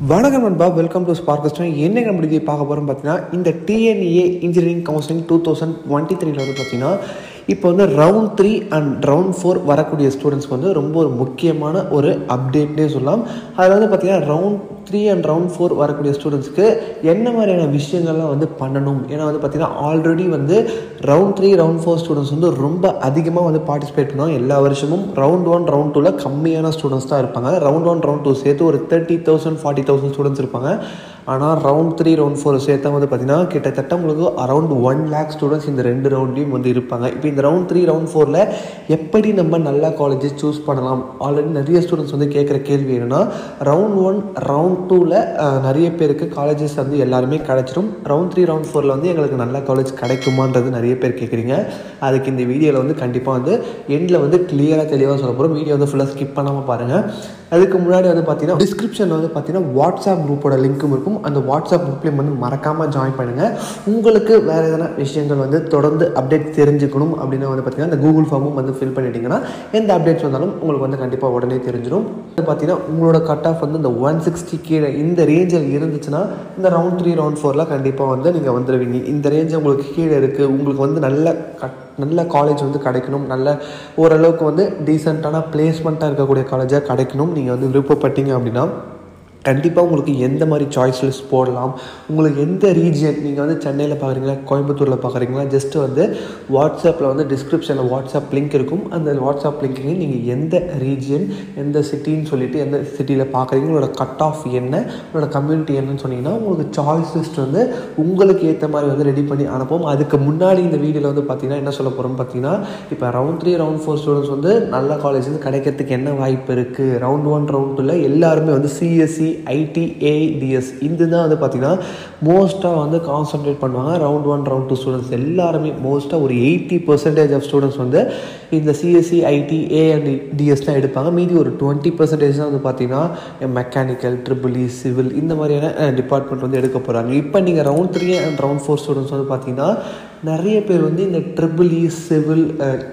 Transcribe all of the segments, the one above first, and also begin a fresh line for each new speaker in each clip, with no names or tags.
வணக்கம் நண்பா welcome to spark stone என்ன நம்ம இது பார்க்க போகிறோம் பார்த்தீங்கன்னா இந்த TNEA engineering counselling two thousand twenty த்ரீல வந்து பார்த்தீங்கன்னா இப்போ வந்து round three and round four வரக்கூடிய ஸ்டூடெண்ட்ஸ்க்கு வந்து ரொம்ப ஒரு முக்கியமான ஒரு அப்டேட்னே சொல்லலாம் அதில் வந்து பார்த்தீங்கன்னா round three and round four வரக்கூடிய ஸ்டூடெண்ட்ஸ்க்கு என்ன மாதிரியான விஷயங்கள்லாம் வந்து பண்ணணும் ஏன்னா வந்து பார்த்தீங்கன்னா ஆல்ரெடி வந்து round three round four students வந்து ரொம்ப அதிகமாக வந்து பார்ட்டிசிபேட் பண்ணுவாங்க எல்லா வருஷமும் ரவுண்ட் ஒன் ரவுண்ட் டூவில் கம்மியான ஸ்டூடெண்ட்ஸ் தான் இருப்பாங்க ரவுண்ட் ஒன் ரவுண்ட் டூ சேர்த்து ஒரு thirty thousand forty thousand students இருப்பாங்க ஆனால் ரவுண்ட் த்ரீ ரவுண்ட் ஃபோர் சேர்த்தா வந்து பார்த்தீங்கன்னா கிட்டத்தட்ட உங்களுக்கு அரௌண்ட் ஒன் லேக் ஸ்டூடெண்ட்ஸ் இந்த ரெண்டு ரவுண்ட்லேயும் வந்து இருப்பாங்க இப்போ இந்த ரவுண்ட் த்ரீ ரவுண்ட் ஃபோரில் எப்படி நம்ம நல்ல காலேஜஸ் சூஸ் பண்ணலாம் ஆல்ரெடி நிறைய ஸ்டூடெண்ட்ஸ் வந்து கேட்குற கேள்வி என்னென்னா ரவுண்ட் ஒன் ரவுண்ட் டூவில் நிறைய பேருக்கு காலேஜஸ் வந்து எல்லாருமே கிடச்சிடும் ரவுண்ட் த்ரீ ரவுண்ட் ஃபோரில் வந்து எங்களுக்கு நல்ல காலேஜ் கிடைக்குமான்றது நிறைய பேர் கேட்குறீங்க அதுக்கு இந்த வீடியோவில் வந்து கண்டிப்பாக வந்து எண்டில் வந்து கிளியராக தெளிவாக சொல்ல போகிறோம் வீடியோ வந்து ஃபுல்லாக ஸ்கிப் பண்ணாமல் பாருங்கள் அதுக்கு முன்னாடி வந்து பார்த்தீங்கன்னா டிஸ்கிரிப்ஷனில் வந்து பார்த்தீங்கன்னா வாட்ஸ்அப் குரூப்போட லிங்க்கும் இருக்கும் அந்த வாட்ஸ்அப் குரூப்லேயும் வந்து மறக்காமல் ஜாயின் பண்ணுங்கள் உங்களுக்கு வேறு எதனா விஷயங்கள் வந்து தொடர்ந்து அப்டேட் தெரிஞ்சுக்கணும் அப்படின்னா வந்து பார்த்தீங்கன்னா இந்த கூகுள் ஃபார்மும் வந்து ஃபில் பண்ணிட்டீங்கன்னா எந்த அப்டேட்ஸ் வந்தாலும் உங்களுக்கு வந்து கண்டிப்பாக உடனே தெரிஞ்சிடும் அது பார்த்தீங்கன்னா உங்களோட கட் ஆஃப் வந்து இந்த ஒன் சிக்ஸ்டி கீழே இந்த ரேஞ்சில் இருந்துச்சுன்னா இந்த ரவுண்ட் த்ரீ ரவுண்ட் ஃபோரில் கண்டிப்பாக வந்து நீங்கள் வந்துடுவீங்க இந்த ரேஞ்ச் உங்களுக்கு கீழே இருக்குது உங்களுக்கு வந்து நல்ல கட் நல்ல காலேஜ் வந்து கிடைக்கணும் நல்ல ஓரளவுக்கு வந்து டீசெண்டான பிளேஸ்மெண்ட்டாக இருக்கக்கூடிய காலேஜாக கிடைக்கணும் நீங்கள் வந்து விருப்பப்பட்டீங்க அப்படின்னா கண்டிப்பாக உங்களுக்கு எந்த மாதிரி சாய்ஸ் லிஸ்ட் போடலாம் உங்களுக்கு எந்த ரீஜியன் நீங்கள் வந்து சென்னையில் பார்க்குறீங்களா கோயம்புத்தூரில் பார்க்குறீங்களா ஜஸ்ட்டு வந்து வாட்ஸ்அப்பில் வந்து டிஸ்கிரிப்ஷனில் வாட்ஸ்அப் லிங்க் இருக்கும் அந்த வாட்ஸ்அப் லிங்க்கு நீங்கள் எந்த ரீஜியன் எந்த சிட்டின்னு சொல்லிட்டு எந்த சிட்டியில் பார்க்குறீங்க உங்களோட கட் ஆஃப் என்ன உங்களோட கம்யூனிட்டி என்னன்னு சொன்னீங்கன்னா உங்களுக்கு சாய்ஸ் லிஸ்ட் வந்து உங்களுக்கு ஏற்ற மாதிரி வந்து ரெடி பண்ணி அனுப்புவோம் அதுக்கு முன்னாடி இந்த வீடியோவில் வந்து பார்த்தீங்கன்னா என்ன சொல்ல போகிறோம் பார்த்தீங்கன்னா இப்போ round three round four students வந்து நல்ல காலேஜ் வந்து கிடைக்கிறதுக்கு என்ன வாய்ப்பு இருக்குது ரவுண்ட் ஒன் ரவுண்ட் டூவில் எல்லாருமே வந்து சிஎஸ்சி ஐடி ஏடிஎஸ் இது தான் வந்து பார்த்திங்கன்னா மோஸ்ட்டாக வந்து கான்சன்ட்ரேட் பண்ணுவாங்க round one round two students எல்லாருமே மோஸ்ட்டாக ஒரு எயிட்டி பர்சன்டேஜ் ஆஃப் ஸ்டூடெண்ட்ஸ் வந்து இந்த CSE IT A and DS தான் எடுப்பாங்க மீதி ஒரு டுவெண்ட்டி பர்சன்டேஜ் தான் வந்து பார்த்திங்கன்னா மெக்கானிக்கல் ட்ரிபிள்இ சிவில் இந்த மாதிரியான டிபார்ட்மெண்ட் வந்து எடுக்க போகிறாங்க இப்போ நீங்கள் round three and round four students வந்து பார்த்திங்கன்னா நிறைய பேர் வந்து இந்த ட்ரிபிள்இ சிவில்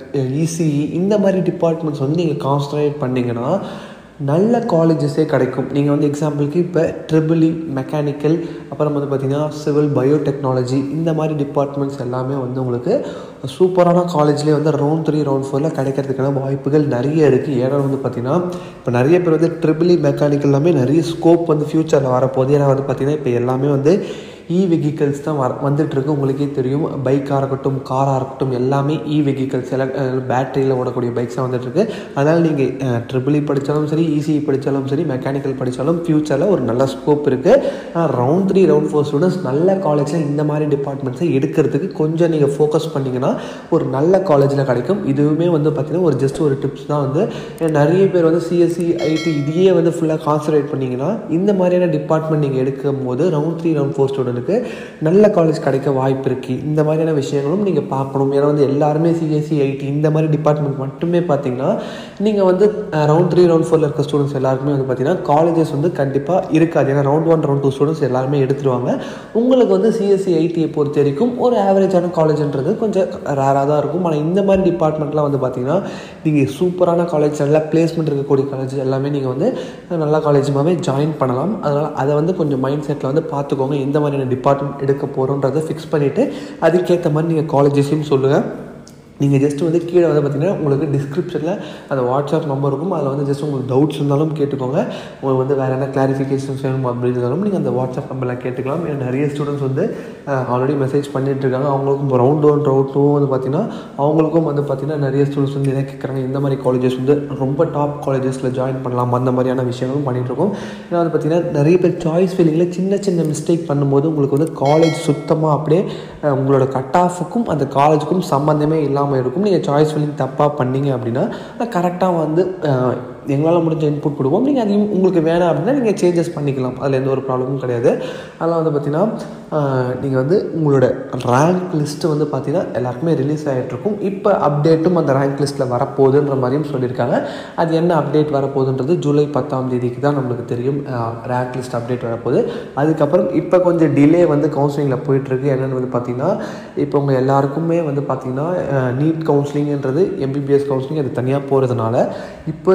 இசிஇ இந்த மாதிரி டிபார்ட்மெண்ட்ஸ் வந்து நீங்கள் கான்சன்ட்ரேட் பண்ணிங்கன்னா நல்ல காலேஜஸே கிடைக்கும் நீங்கள் வந்து எக்ஸாம்பிளுக்கு இப்போ ட்ரிபிள்இ மெக்கானிக்கல் அப்புறம் வந்து பார்த்திங்கன்னா சிவில் பயோடெக்னாலஜி இந்த மாதிரி டிபார்ட்மெண்ட்ஸ் எல்லாமே வந்து உங்களுக்கு சூப்பரான காலேஜ்லேயே வந்து ரவுண்ட் த்ரீ ரவுண்ட் ஃபோரில் கிடைக்கிறதுக்கான வாய்ப்புகள் நிறைய இருக்குது ஏன்னா வந்து பார்த்திங்கன்னா இப்போ நிறைய பேர் வந்து ட்ரிபிள்இ மெக்கானிக்கல் எல்லாமே நிறைய ஸ்கோப் வந்து ஃப்யூச்சரில் வரப்போகுது ஏன்னா வந்து பார்த்திங்கன்னா இப்போ எல்லாமே வந்து இ வெஹிக்கல்ஸ் தான் வர வந்துட்டுருக்கு உங்களுக்கே தெரியும் பைக்காக இருக்கட்டும் காராக இருக்கட்டும் எல்லாமே இ வெஹிக்கல்ஸ் எல்லாம் பேட்டரியில் ஓடக்கூடிய பைக்ஸ் தான் வந்துட்டுருக்கு அதனால் நீங்கள் ட்ரிபிள்இ படித்தாலும் சரி இசிஇ படித்தாலும் சரி மெக்கானிக்கல் படித்தாலும் ஃப்யூச்சரில் ஒரு நல்ல ஸ்கோப் இருக்குது round three round four students நல்ல காலேஜில் இந்த மாதிரி டிபார்ட்மெண்ட்ஸை எடுக்கிறதுக்கு கொஞ்சம் நீங்கள் ஃபோக்கஸ் பண்ணிங்கன்னா ஒரு நல்ல காலேஜில் கிடைக்கும் இதுவுமே வந்து பார்த்திங்கன்னா ஒரு ஜஸ்ட் ஒரு டிப்ஸ் தான் வந்து நிறைய பேர் வந்து சிஎஸ்சி ஐடி இதையே வந்து ஃபுல்லாக கான்சன்ட்ரேட் பண்ணிங்கன்னா இந்த மாதிரியான டிபார்ட்மெண்ட் நீங்கள் எடுக்கும் போது round three round four student ஸ்டூடெண்ட்டுக்கு நல்ல காலேஜ் கிடைக்க வாய்ப்பு இருக்குது இந்த மாதிரியான விஷயங்களும் நீங்கள் பார்க்கணும் ஏன்னா வந்து எல்லாருமே சிஎஸ்சி ஐடி இந்த மாதிரி டிபார்ட்மெண்ட் மட்டுமே பார்த்தீங்கன்னா நீங்கள் வந்து ரவுண்ட் த்ரீ ரவுண்ட் ஃபோரில் இருக்க ஸ்டூடெண்ட்ஸ் எல்லாருக்குமே வந்து பார்த்தீங்கன்னா காலேஜஸ் வந்து கண்டிப்பாக இருக்காது ஏன்னா round one round two students எல்லாருமே எடுத்துருவாங்க உங்களுக்கு வந்து சிஎஸ்சி ஐடியை பொறுத்த வரைக்கும் ஒரு ஆவரேஜான காலேஜ்ன்றது கொஞ்சம் ரேராக தான் இருக்கும் ஆனால் இந்த மாதிரி டிபார்ட்மெண்ட்லாம் வந்து பார்த்தீங்கன்னா நீங்கள் சூப்பரான காலேஜ் நல்ல பிளேஸ்மெண்ட் இருக்கக்கூடிய காலேஜ் எல்லாமே நீங்கள் வந்து நல்ல காலேஜுமாவே ஜாயின் பண்ணலாம் அதனால் அதை வந்து கொஞ்சம் மைண்ட் செட்டில் வந்து பார்த்துக்கோங்க எந்த மாதிரியான டிபார்ட்மெண்ட் எடுக்க போகிறோன்றதை ஃபிக்ஸ் பண்ணிவிட்டு அதுக்கேற்ற மாதிரி நீங்கள் காலேஜஸையும் சொல்லுங்கள் நீங்கள் ஜஸ்ட் வந்து கீழே வந்து பார்த்தீங்கன்னா உங்களுக்கு டிஸ்கிரிப்ஷனில் அந்த வாட்ஸ்அப் நம்பர் இருக்கும் அதில் வந்து ஜஸ்ட் உங்களுக்கு டவுட்ஸ் இருந்தாலும் கேட்டுக்கோங்க உங்களுக்கு வந்து வேறு என்ன கிளாரிஃபிகேஷன்ஸ் வேணும் அப்படின்னு இருந்தாலும் நீங்கள் அந்த வாட்ஸ்அப் நம்பரில் கேட்டுக்கலாம் ஏன்னா நிறைய ஸ்டூடெண்ட்ஸ் வந்து ஆல்ரெடி மெசேஜ் பண்ணிட்டு இருக்காங்க அவங்களுக்கும் ரவுண்ட் ஒன் ரவுண்ட் டூ வந்து பார்த்தீங்கன்னா அவங்களுக்கும் வந்து பார்த்தீங்கன்னா நிறைய ஸ்டூடெண்ட்ஸ் வந்து என்ன கேட்குறாங்க இந்த மாதிரி காலேஜஸ் வந்து ரொம்ப டாப் காலேஜஸில் ஜாயின் பண்ணலாம் அந்த மாதிரியான விஷயங்களும் பண்ணிகிட்ருக்கோம் ஏன்னா வந்து பார்த்தீங்கன்னா நிறைய பேர் சாய்ஸ் ஃபீலிங்கில் சின்ன சின்ன மிஸ்டேக் பண்ணும்போது உங்களுக்கு வந்து காலேஜ் சுத்தமாக அப்படியே உங்களோட கட் ஆஃபுக்கும் அந்த காலேஜுக்கும் சம்மந்தமே இல்லாமல் இல்லாமல் இருக்கும் நீங்கள் சாய்ஸ் ஃபில்லிங் தப்பாக பண்ணீங்க அப்படின்னா கரெக்டாக வந்து எங்களால் முடிஞ்ச இன்புட் கொடுப்போம் நீங்கள் அதையும் உங்களுக்கு வேணாம் அப்படின்னா நீங்கள் சேஞ்சஸ் பண்ணிக்கலாம் அதில் எந்த ஒரு ப்ராப்ளமும் கிடையாது அதெல்லாம் வந்து பார்த்திங்கன்னா நீங்கள் வந்து உங்களோட ரேங்க் லிஸ்ட்டு வந்து பார்த்திங்கன்னா எல்லாருக்குமே ரிலீஸ் ஆகிட்ருக்கும் இப்போ அப்டேட்டும் அந்த ரேங்க் லிஸ்ட்டில் வரப்போகுதுன்ற மாதிரியும் சொல்லியிருக்காங்க அது என்ன அப்டேட் வரப்போகுதுன்றது ஜூலை பத்தாம் தேதிக்கு தான் நம்மளுக்கு தெரியும் ரேங்க் லிஸ்ட் அப்டேட் வரப்போகுது அதுக்கப்புறம் இப்போ கொஞ்சம் டிலே வந்து கவுன்சிலிங்கில் போயிட்டுருக்கு என்னென்னு வந்து பார்த்திங்கன்னா இப்போ உங்கள் எல்லாருக்குமே வந்து பார்த்திங்கன்னா நீட் கவுன்சிலிங்ன்றது எம்பிபிஎஸ் கவுன்சிலிங் அது தனியாக போகிறதுனால இப்போதைக்கு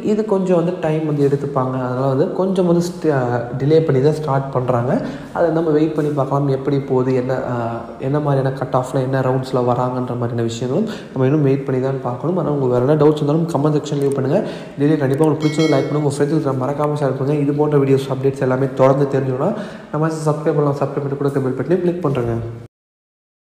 இது கொஞ்சம் வந்து டைம் வந்து எடுத்துப்பாங்க அதனால் வந்து கொஞ்சம் வந்து டிலே பண்ணி தான் ஸ்டார்ட் பண்ணுறாங்க அதை நம்ம வெயிட் பண்ணி பார்க்கலாம் எப்படி போகுது என்ன ஆஹ், என்ன மாதிரியான கட் ஆஃபில் என்ன ரவுண்ட்ஸில் வராங்கன்ற மாதிரியான விஷயங்களும் நம்ம இன்னும் வெயிட் பண்ணி தான் பார்க்கணும் ஆனால் உங்களுக்கு வேறு என்ன டவுட்ஸ் இருந்தாலும் கமெண்ட் செக்ஷன் லீவ் பண்ணுங்கள் வீடியோ கண்டிப்பாக உங்களுக்கு பிடிச்சது லைக் பண்ணுங்கள் உங்கள் ஃப்ரெண்ட்ஸுக்கு மறக்காமல் ஷேர் பண்ணுங்கள் இது போன்ற வீடியோஸ் அப்டேட்ஸ் எல்லாமே தொடர்ந்து தெரிஞ்சுக்கணும் நம்ம சப்ஸ்கிரைப் பண்ணலாம் சப்ஸ்கிரைப் பண்ணி கூட பெல் பட்டனே கிளிக் பண்ணுறேங்க